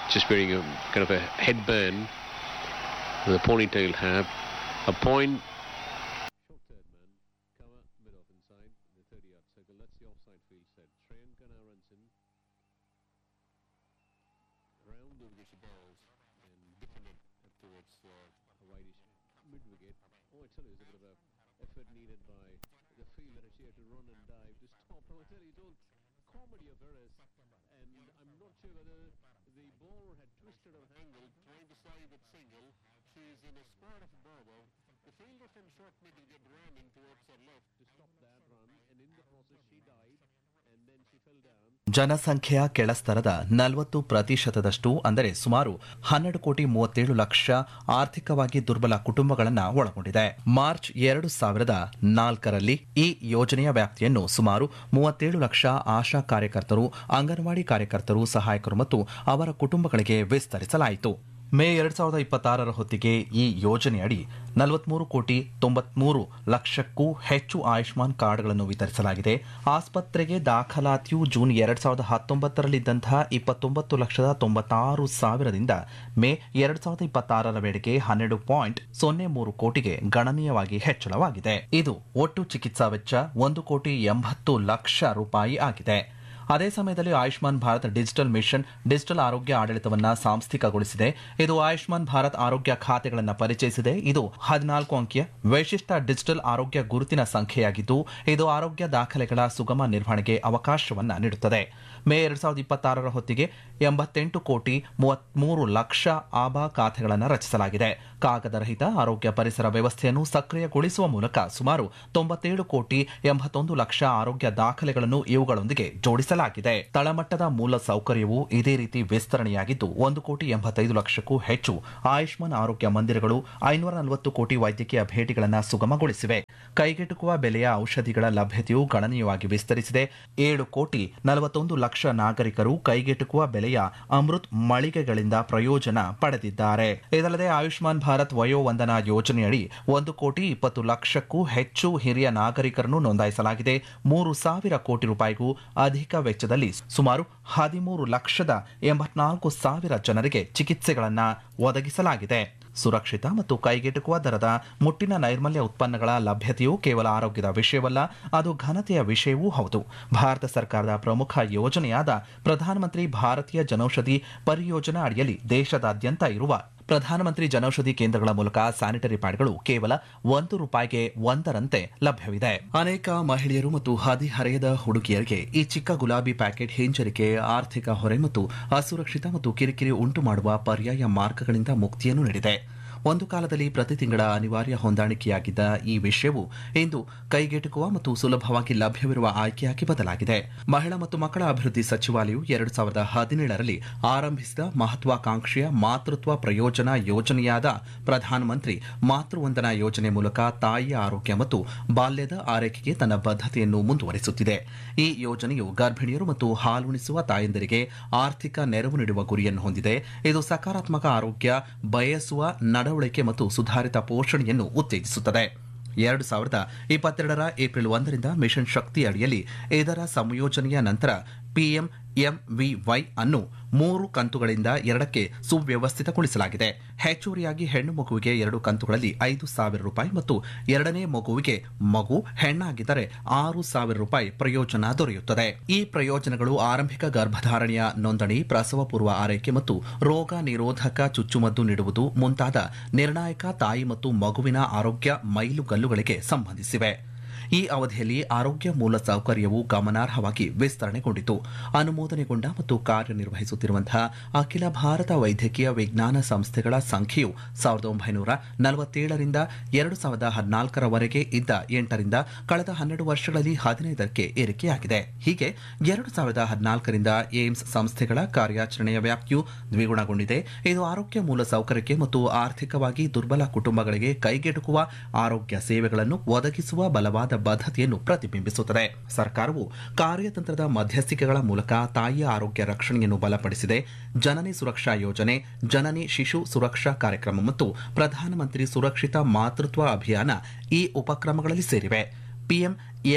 just wearing a kind of a headband with a ponytail hat. A point. Short third man, cover mid off inside the 30 yard circle. That's the offside field set. Shreyan Kana runs in. Round over gets the balls and dipping it up towards uh, a rightish mid wicket. Oh, I tell you, there's a bit of a effort needed by the fielder as she had to run and dive to stop. Oh, I tell you, it's all comedy of errors. And I'm not sure whether the bowler had twisted her angle trying to side at single. She's in a square of a bowler. The fielder from short middle get ramming towards her left to stop that run, and in the process she died, and then she fell down. ಜನಸಂಖ್ಯೆಯ ಕೆಳಸ್ತರದ ನಲವತ್ತು ಪ್ರತಿಶತದಷ್ಟು ಅಂದರೆ ಸುಮಾರು ಹನ್ನೆರಡು ಕೋಟಿ ಮೂವತ್ತೇಳು ಲಕ್ಷ ಆರ್ಥಿಕವಾಗಿ ದುರ್ಬಲ ಕುಟುಂಬಗಳನ್ನು ಒಳಗೊಂಡಿದೆ ಮಾರ್ಚ್ ಎರಡು ಸಾವಿರದ ನಾಲ್ಕರಲ್ಲಿ ಈ ಯೋಜನೆಯ ವ್ಯಾಪ್ತಿಯನ್ನು ಸುಮಾರು ಮೂವತ್ತೇಳು ಲಕ್ಷ ಆಶಾ ಕಾರ್ಯಕರ್ತರು ಅಂಗನವಾಡಿ ಕಾರ್ಯಕರ್ತರು ಸಹಾಯಕರು ಮತ್ತು ಅವರ ಕುಟುಂಬಗಳಿಗೆ ವಿಸ್ತರಿಸಲಾಯಿತು ಮೇ ಎರಡ್ ಸಾವಿರದ ಇಪ್ಪತ್ತಾರರ ಹೊತ್ತಿಗೆ ಈ ಯೋಜನೆಯಡಿ ನಲವತ್ಮೂರು ಕೋಟಿ ತೊಂಬತ್ಮೂರು ಲಕ್ಷಕ್ಕೂ ಹೆಚ್ಚು ಆಯುಷ್ಮಾನ್ ಕಾರ್ಡ್ಗಳನ್ನು ವಿತರಿಸಲಾಗಿದೆ ಆಸ್ಪತ್ರೆಗೆ ದಾಖಲಾತಿಯು ಜೂನ್ ಎರಡ್ ಸಾವಿರದ ಹತ್ತೊಂಬತ್ತರಲ್ಲಿದ್ದಂತಹ ಇಪ್ಪತ್ತೊಂಬತ್ತು ಲಕ್ಷದ ತೊಂಬತ್ತಾರು ಸಾವಿರದಿಂದ ಮೇ ಎರಡ್ ಸಾವಿರದ ಇಪ್ಪತ್ತಾರರ ವೇಳೆಗೆ ಹನ್ನೆರಡು ಪಾಯಿಂಟ್ ಸೊನ್ನೆ ಮೂರು ಕೋಟಿಗೆ ಗಣನೀಯವಾಗಿ ಹೆಚ್ಚಳವಾಗಿದೆ ಇದು ಒಟ್ಟು ಚಿಕಿತ್ಸಾ ವೆಚ್ಚ ಒಂದು ಕೋಟಿ ಎಂಬತ್ತು ಲಕ್ಷ ರೂಪಾಯಿ ಆಗಿದೆ ಅದೇ ಸಮಯದಲ್ಲಿ Ayushman Bharat digital mission digital ಆರೋಗ್ಯ ಆಡಳಿತವನ್ನ ಸಾಂಸ್ಥಿಕಗೊಳಿಸಿದೆ ಇದು ಆಯುಷ್ಮಾನ್ ಭಾರತ್ ಆರೋಗ್ಯ ಖಾತೆಗಳನ್ನು ಪರಿಚಯಿಸಿದೆ ಇದು ಹದಿನಾಲ್ಕು ಅಂಕಿಯ ವಿಶಿಷ್ಟ ಡಿಜಿಟಲ್ ಆರೋಗ್ಯ ಗುರುತಿನ ಸಂಖ್ಯೆಯಾಗಿದ್ದು ಇದು ಆರೋಗ್ಯ ದಾಖಲೆಗಳ ಸುಗಮ ನಿರ್ವಹಣೆಗೆ ಅವಕಾಶವನ್ನ ನೀಡುತ್ತದೆ ಮೇ ಎರಡ್ ಸಾವಿರದ ಇಪ್ಪತ್ತಾರರ ಹೊತ್ತಿಗೆ ಎಂಬತ್ತೆಂಟು ಕೋಟಿ ಮೂವತ್ಮೂರು ಲಕ್ಷ ಆಬಾ ಖಾತೆಗಳನ್ನು ರಚಿಸಲಾಗಿದೆ ಕಾಗದರಹಿತ ಆರೋಗ್ಯ ಪರಿಸರ ವ್ಯವಸ್ಥೆಯನ್ನು ಸಕ್ರಿಯಗೊಳಿಸುವ ಮೂಲಕ ಸುಮಾರು ತೊಂಬತ್ತೇಳು ಕೋಟಿ ಎಂಬತ್ತೊಂದು ಲಕ್ಷ ಆರೋಗ್ಯ ದಾಖಲೆಗಳನ್ನು ಇವುಗಳೊಂದಿಗೆ ಜೋಡಿಸಲಾಗಿದೆ ತಳಮಟ್ಟದ ಮೂಲ ಸೌಕರ್ಯವು ಇದೇ ರೀತಿ ವಿಸ್ತರಣೆಯಾಗಿದ್ದು ಒಂದು ಕೋಟಿ ಎಂಬತ್ತೈದು ಲಕ್ಷಕ್ಕೂ ಹೆಚ್ಚು ಆಯುಷ್ಮಾನ್ ಆರೋಗ್ಯ ಮಂದಿರಗಳು ಐನೂರ ನಲವತ್ತು ಕೋಟಿ ವೈದ್ಯಕೀಯ ಭೇಟಿಗಳನ್ನು ಸುಗಮಗೊಳಿಸಿವೆ ಕೈಗೆಟುಕುವ ಬೆಲೆಯ ಔಷಧಿಗಳ ಲಭ್ಯತೆಯು ಗಣನೀಯವಾಗಿ ವಿಸ್ತರಿಸಿದೆ ಏಳು ಕೋಟಿ ನಲವತ್ತೊಂದು ಲಕ್ಷ ನಾಗರಿಕರು ಕೈಗೆಟುಕುವ ಬೆಲೆಯ ಅಮೃತ್ ಮಳಿಗೆಗಳಿಂದ ಪ್ರಯೋಜನ ಪಡೆದಿದ್ದಾರೆ ಇದಲ್ಲದೆ ಆಯುಷ್ಮಾನ್ ಭಾರತ್ ವಯೋವಂದನಾ ಯೋಜನೆಯಡಿ ಒಂದು ಕೋಟಿ ಇಪ್ಪತ್ತು ಲಕ್ಷಕ್ಕೂ ಹೆಚ್ಚು ಹಿರಿಯ ನಾಗರಿಕರನ್ನು ನೋಂದಾಯಿಸಲಾಗಿದೆ ಮೂರು ಸಾವಿರ ಕೋಟಿ ರೂಪಾಯಿಗೂ ಅಧಿಕ ವೆಚ್ಚದಲ್ಲಿ ಸುಮಾರು ಹದಿಮೂರು ಲಕ್ಷದ ಎಂಬತ್ನಾಲ್ಕು ಸಾವಿರ ಜನರಿಗೆ ಚಿಕಿತ್ಸೆಗಳನ್ನು ಒದಗಿಸಲಾಗಿದೆ ಸುರಕ್ಷಿತ ಮತ್ತು ಕೈಗೆಟುಕುವ ದರದ ಮುಟ್ಟಿನ ನೈರ್ಮಲ್ಯ ಉತ್ಪನ್ನಗಳ ಲಭ್ಯತೆಯು ಕೇವಲ ಆರೋಗ್ಯದ ವಿಷಯವಲ್ಲ ಅದು ಘನತೆಯ ವಿಷಯವೂ ಹೌದು ಭಾರತ ಸರ್ಕಾರದ ಪ್ರಮುಖ ಯೋಜನೆಯಾದ ಪ್ರಧಾನಮಂತ್ರಿ ಭಾರತೀಯ ಜನೌಷಧಿ ಪರಿಯೋಜನಾ ಅಡಿಯಲ್ಲಿ ದೇಶದಾದ್ಯಂತ ಇರುವ ಪ್ರಧಾನಮಂತ್ರಿ ಜನೌಷಧಿ ಕೇಂದ್ರಗಳ ಮೂಲಕ ಸ್ಯಾನಿಟರಿ ಪ್ಯಾಡ್ಗಳು ಕೇವಲ ಒಂದು ರೂಪಾಯಿಗೆ ಒಂದರಂತೆ ಲಭ್ಯವಿದೆ ಅನೇಕ ಮಹಿಳೆಯರು ಮತ್ತು ಹದಿಹರೆಯದ ಹುಡುಗಿಯರಿಗೆ ಈ ಚಿಕ್ಕ ಗುಲಾಬಿ ಪ್ಯಾಕೆಟ್ ಹಿಂಜರಿಕೆ ಆರ್ಥಿಕ ಹೊರೆ ಮತ್ತು ಅಸುರಕ್ಷಿತ ಮತ್ತು ಕಿರಿಕಿರಿ ಉಂಟು ಮಾಡುವ ಪರ್ಯಾಯ ಮಾರ್ಗಗಳಿಂದ ಮುಕ್ತಿಯನ್ನು ನೀಡಿದೆ ಒಂದು ಕಾಲದಲ್ಲಿ ಪ್ರತಿ ತಿಂಗಳ ಅನಿವಾರ್ಯ ಹೊಂದಾಣಿಕೆಯಾಗಿದ್ದ ಈ ವಿಷಯವು ಇಂದು ಕೈಗೆಟುಕುವ ಮತ್ತು ಸುಲಭವಾಗಿ ಲಭ್ಯವಿರುವ ಆಯ್ಕೆಯಾಗಿ ಬದಲಾಗಿದೆ ಮಹಿಳಾ ಮತ್ತು ಮಕ್ಕಳ ಅಭಿವೃದ್ಧಿ ಸಚಿವಾಲಯವು ಎರಡು ಸಾವಿರದ ಹದಿನೇಳರಲ್ಲಿ ಆರಂಭಿಸಿದ ಮಹತ್ವಾಕಾಂಕ್ಷೆಯ ಮಾತೃತ್ವ ಪ್ರಯೋಜನ ಯೋಜನೆಯಾದ ಪ್ರಧಾನಮಂತ್ರಿ ಮಾತೃವಂದನಾ ಯೋಜನೆ ಮೂಲಕ ತಾಯಿಯ ಆರೋಗ್ಯ ಮತ್ತು ಬಾಲ್ಯದ ಆರೈಕೆಗೆ ತನ್ನ ಬದ್ಧತೆಯನ್ನು ಮುಂದುವರಿಸುತ್ತಿದೆ ಈ ಯೋಜನೆಯು ಗರ್ಭಿಣಿಯರು ಮತ್ತು ಹಾಲುಣಿಸುವ ತಾಯಂದಿರಿಗೆ ಆರ್ಥಿಕ ನೆರವು ನೀಡುವ ಗುರಿಯನ್ನು ಹೊಂದಿದೆ ಇದು ಸಕಾರಾತ್ಮಕ ಆರೋಗ್ಯ ಬಯಸುವ ನಡವಳಿಕೆ ಮತ್ತು ಸುಧಾರಿತ ಪೋಷಣೆಯನ್ನು ಉತ್ತೇಜಿಸುತ್ತದೆ ಎರಡು ಸಾವಿರದ ಇಪ್ಪತ್ತೆರಡರ ಏಪ್ರಿಲ್ ಒಂದರಿಂದ ಮಿಷನ್ ಶಕ್ತಿ ಅಡಿಯಲ್ಲಿ ಇದರ ಸಂಯೋಜನೆಯ ನಂತರ ಪಿಎಂ ಎಂವಿವೈ ಅನ್ನು ಮೂರು ಕಂತುಗಳಿಂದ ಎರಡಕ್ಕೆ ಸುವ್ಯವಸ್ಥಿತಗೊಳಿಸಲಾಗಿದೆ ಹೆಚ್ಚುವರಿಯಾಗಿ ಹೆಣ್ಣು ಮಗುವಿಗೆ ಎರಡು ಕಂತುಗಳಲ್ಲಿ ಐದು ಸಾವಿರ ರೂಪಾಯಿ ಮತ್ತು ಎರಡನೇ ಮಗುವಿಗೆ ಮಗು ಹೆಣ್ಣಾಗಿದ್ದರೆ ಆರು ಸಾವಿರ ರೂಪಾಯಿ ಪ್ರಯೋಜನ ದೊರೆಯುತ್ತದೆ ಈ ಪ್ರಯೋಜನಗಳು ಆರಂಭಿಕ ಗರ್ಭಧಾರಣೆಯ ನೋಂದಣಿ ಪ್ರಸವ ಪೂರ್ವ ಆರೈಕೆ ಮತ್ತು ರೋಗ ನಿರೋಧಕ ಚುಚ್ಚುಮದ್ದು ನೀಡುವುದು ಮುಂತಾದ ನಿರ್ಣಾಯಕ ತಾಯಿ ಮತ್ತು ಮಗುವಿನ ಆರೋಗ್ಯ ಮೈಲುಗಲ್ಲುಗಳಿಗೆ ಸಂಬಂಧಿಸಿವೆ ಈ ಅವಧಿಯಲ್ಲಿ ಆರೋಗ್ಯ ಮೂಲ ಸೌಕರ್ಯವು ಗಮನಾರ್ಹವಾಗಿ ವಿಸ್ತರಣೆಗೊಂಡಿತು ಅನುಮೋದನೆಗೊಂಡ ಮತ್ತು ಕಾರ್ಯನಿರ್ವಹಿಸುತ್ತಿರುವಂತಹ ಅಖಿಲ ಭಾರತ ವೈದ್ಯಕೀಯ ವಿಜ್ಞಾನ ಸಂಸ್ಥೆಗಳ ಸಂಖ್ಯೆಯು ಸಾವಿರದ ಒಂಬೈನೂರ ನಲವತ್ತೇಳರಿಂದ ಎರಡು ಸಾವಿರದ ಹದಿನಾಲ್ಕರವರೆಗೆ ಇದ್ದ ಎಂಟರಿಂದ ಕಳೆದ ಹನ್ನೆರಡು ವರ್ಷಗಳಲ್ಲಿ ಹದಿನೈದಕ್ಕೆ ಏರಿಕೆಯಾಗಿದೆ ಹೀಗೆ ಎರಡು ಸಾವಿರದ ಹದಿನಾಲ್ಕರಿಂದ ಏಮ್ಸ್ ಸಂಸ್ಥೆಗಳ ಕಾರ್ಯಾಚರಣೆಯ ವ್ಯಾಪ್ತಿಯು ದ್ವಿಗುಣಗೊಂಡಿದೆ ಇದು ಆರೋಗ್ಯ ಮೂಲ ಸೌಕರ್ಯಕ್ಕೆ ಮತ್ತು ಆರ್ಥಿಕವಾಗಿ ದುರ್ಬಲ ಕುಟುಂಬಗಳಿಗೆ ಕೈಗೆಟುಕುವ ಆರೋಗ್ಯ ಸೇವೆಗಳನ್ನು ಒದಗಿಸುವ ಬಲವಾದ ಬದ್ಧತೆಯನ್ನು ಪ್ರತಿಬಿಂಬಿಸುತ್ತದೆ ಸರ್ಕಾರವು ಕಾರ್ಯತಂತ್ರದ ಮಧ್ಯಸ್ಥಿಕೆಗಳ ಮೂಲಕ ತಾಯಿಯ ಆರೋಗ್ಯ ರಕ್ಷಣೆಯನ್ನು ಬಲಪಡಿಸಿದೆ ಜನನಿ ಸುರಕ್ಷಾ ಯೋಜನೆ ಜನನಿ ಶಿಶು ಸುರಕ್ಷಾ ಕಾರ್ಯಕ್ರಮ ಮತ್ತು ಪ್ರಧಾನಮಂತ್ರಿ ಸುರಕ್ಷಿತ ಮಾತೃತ್ವ ಅಭಿಯಾನ ಈ ಉಪಕ್ರಮಗಳಲ್ಲಿ ಸೇರಿವೆ ಪಿಎಂ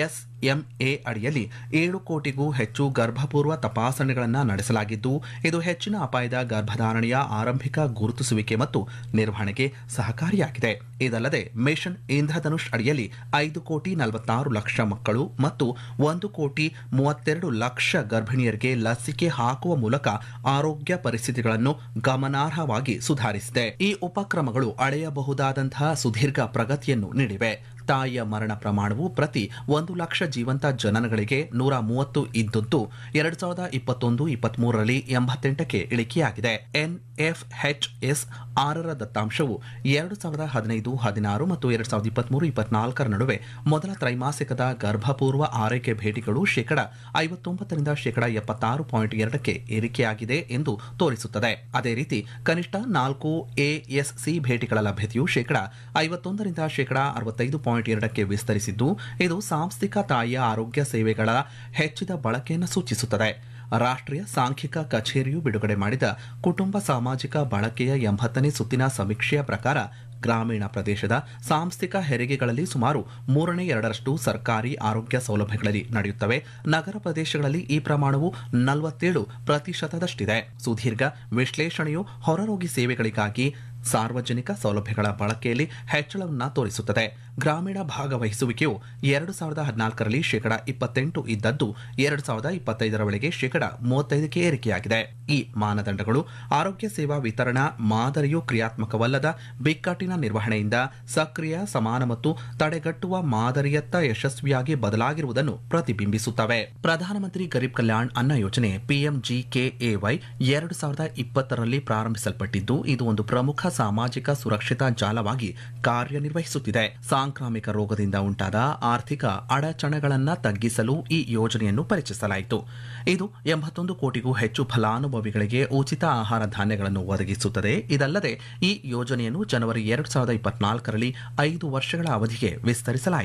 ಎಸ್ಎಂಎ ಅಡಿಯಲ್ಲಿ ಏಳು ಕೋಟಿಗೂ ಹೆಚ್ಚು ಗರ್ಭಪೂರ್ವ ತಪಾಸಣೆಗಳನ್ನು ನಡೆಸಲಾಗಿದ್ದು ಇದು ಹೆಚ್ಚಿನ ಅಪಾಯದ ಗರ್ಭಧಾರಣೆಯ ಆರಂಭಿಕ ಗುರುತಿಸುವಿಕೆ ಮತ್ತು ನಿರ್ವಹಣೆಗೆ ಸಹಕಾರಿಯಾಗಿದೆ ಇದಲ್ಲದೆ ಮಿಷನ್ ಇಂದ್ರಧನುಷ್ ಅಡಿಯಲ್ಲಿ ಐದು ಕೋಟಿ ನಲವತ್ತಾರು ಲಕ್ಷ ಮಕ್ಕಳು ಮತ್ತು ಒಂದು ಕೋಟಿ ಮೂವತ್ತೆರಡು ಲಕ್ಷ ಗರ್ಭಿಣಿಯರಿಗೆ ಲಸಿಕೆ ಹಾಕುವ ಮೂಲಕ ಆರೋಗ್ಯ ಪರಿಸ್ಥಿತಿಗಳನ್ನು ಗಮನಾರ್ಹವಾಗಿ ಸುಧಾರಿಸಿದೆ ಈ ಉಪಕ್ರಮಗಳು ಅಳೆಯಬಹುದಾದಂತಹ ಸುದೀರ್ಘ ಪ್ರಗತಿಯನ್ನು ನೀಡಿವೆ ತಾಯಿಯ ಮರಣ ಪ್ರಮಾಣವು ಪ್ರತಿ ಒಂದು ಲಕ್ಷ ಜೀವಂತ ಜನನಗಳಿಗೆ ನೂರ ಮೂವತ್ತು ಇದ್ದದ್ದು ಎರಡು ಸಾವಿರದ ಇಪ್ಪತ್ತೊಂದು ಇಪ್ಪತ್ಮೂರರಲ್ಲಿ ಎಂಬತ್ತೆಂಟಕ್ಕೆ ಇಳಿಕೆಯಾಗಿದೆ ಎನ್ಎಫ್ಎಚ್ಎಸ್ ಆರರ ದತ್ತಾಂಶವು ಎರಡು ಸಾವಿರದ ಹದಿನೈದು ಹದಿನಾರು ಮತ್ತು ಎರಡು ಸಾವಿರದ ಇಪ್ಪತ್ಮೂರು ಇಪ್ಪತ್ನಾಲ್ಕರ ನಡುವೆ ಮೊದಲ ತ್ರೈಮಾಸಿಕದ ಗರ್ಭಪೂರ್ವ ಆರೈಕೆ ಭೇಟಿಗಳು ಶೇಕಡ ಐವತ್ತೊಂಬತ್ತರಿಂದ ಶೇಕಡ ಎಪ್ಪತ್ತಾರು ಪಾಯಿಂಟ್ ಎರಡಕ್ಕೆ ಏರಿಕೆಯಾಗಿದೆ ಎಂದು ತೋರಿಸುತ್ತದೆ ಅದೇ ರೀತಿ ಕನಿಷ್ಠ ನಾಲ್ಕು ಎಎಸ್ಸಿ ಭೇಟಿಗಳ ಲಭ್ಯತೆಯು ಶೇಕಡ ಐವತ್ತೊಂದರಿಂದ ಶೇಕಡ ಅರವತ್ತೈದು ಪಾಯಿಂಟ್ ಎರಡಕ್ಕೆ ವಿಸ್ತರಿಸಿದ್ದು ಇದು ಸಾಂಸ್ಥಿಕ ತಾಯಿಯ ಆರೋಗ್ಯ ಸೇವೆಗಳ ಹೆಚ್ಚಿದ ಬಳಕೆಯನ್ನು ಸೂಚಿಸುತ್ತದೆ ರಾಷ್ಟ್ರೀಯ ಸಾಂಖ್ಯಿಕ ಕಚೇರಿಯು ಬಿಡುಗಡೆ ಮಾಡಿದ ಕುಟುಂಬ ಸಾಮಾಜಿಕ ಬಳಕೆಯ ಎಂಬತ್ತನೇ ಸುತ್ತಿನ ಸಮೀಕ್ಷೆಯ ಪ್ರಕಾರ ಗ್ರಾಮೀಣ ಪ್ರದೇಶದ ಸಾಂಸ್ಥಿಕ ಹೆರಿಗೆಗಳಲ್ಲಿ ಸುಮಾರು ಮೂರನೇ ಎರಡರಷ್ಟು ಸರ್ಕಾರಿ ಆರೋಗ್ಯ ಸೌಲಭ್ಯಗಳಲ್ಲಿ ನಡೆಯುತ್ತವೆ ನಗರ ಪ್ರದೇಶಗಳಲ್ಲಿ ಈ ಪ್ರಮಾಣವು ನಲವತ್ತೇಳು ಪ್ರತಿಶತದಷ್ಟಿದೆ ಸುದೀರ್ಘ ವಿಶ್ಲೇಷಣೆಯು ಹೊರರೋಗಿ ಸೇವೆಗಳಿಗಾಗಿ ಸಾರ್ವಜನಿಕ ಸೌಲಭ್ಯಗಳ ಬಳಕೆಯಲ್ಲಿ ಹೆಚ್ಚಳವನ್ನು ತೋರಿಸುತ್ತದೆ ಗ್ರಾಮೀಣ ಭಾಗವಹಿಸುವಿಕೆಯು ಎರಡು ಸಾವಿರದ ಹದಿನಾಲ್ಕರಲ್ಲಿ ಶೇಕಡ ಇಪ್ಪತ್ತೆಂಟು ಇದ್ದದ್ದು ಎರಡು ಸಾವಿರದ ಇಪ್ಪತ್ತೈದರ ವೇಳೆಗೆ ಶೇಕಡ ಮೂವತ್ತೈದಕ್ಕೆ ಏರಿಕೆಯಾಗಿದೆ ಈ ಮಾನದಂಡಗಳು ಆರೋಗ್ಯ ಸೇವಾ ವಿತರಣಾ ಮಾದರಿಯು ಕ್ರಿಯಾತ್ಮಕವಲ್ಲದ ಬಿಕ್ಕಟ್ಟಿನ ನಿರ್ವಹಣೆಯಿಂದ ಸಕ್ರಿಯ ಸಮಾನ ಮತ್ತು ತಡೆಗಟ್ಟುವ ಮಾದರಿಯತ್ತ ಯಶಸ್ವಿಯಾಗಿ ಬದಲಾಗಿರುವುದನ್ನು ಪ್ರತಿಬಿಂಬಿಸುತ್ತವೆ ಪ್ರಧಾನಮಂತ್ರಿ ಗರೀಬ್ ಕಲ್ಯಾಣ್ ಅನ್ನ ಯೋಜನೆ ಪಿಎಂಜಿಕೆಎವೈ ಎರಡು ಸಾವಿರದ ಇಪ್ಪತ್ತರಲ್ಲಿ ಪ್ರಾರಂಭಿಸಲ್ಪಟ್ಟಿದ್ದು ಇದು ಒಂದು ಪ್ರಮುಖ ಸಾಮಾಜಿಕ ಸುರಕ್ಷತಾ ಜಾಲವಾಗಿ ಕಾರ್ಯನಿರ್ವಹಿಸುತ್ತಿದೆ ಸಾಂಕ್ರಾಮಿಕ ರೋಗದಿಂದ ಉಂಟಾದ ಆರ್ಥಿಕ ಅಡಚಣೆಗಳನ್ನು ತಗ್ಗಿಸಲು ಈ ಯೋಜನೆಯನ್ನು ಪರಿಚಯಿಸಲಾಯಿತು ಇದು ಎಂಬತ್ತೊಂದು ಕೋಟಿಗೂ ಹೆಚ್ಚು ಫಲಾನುಭವಿಗಳಿಗೆ ಉಚಿತ ಆಹಾರ ಧಾನ್ಯಗಳನ್ನು ಒದಗಿಸುತ್ತದೆ ಇದಲ್ಲದೆ ಈ ಯೋಜನೆಯನ್ನು ಜನವರಿ ಎರಡು ಸಾವಿರದ ಇಪ್ಪತ್ನಾಲ್ಕರಲ್ಲಿ ಐದು ವರ್ಷಗಳ ಅವಧಿಗೆ ವಿಸ್ತರಿಸಲಾಯಿತು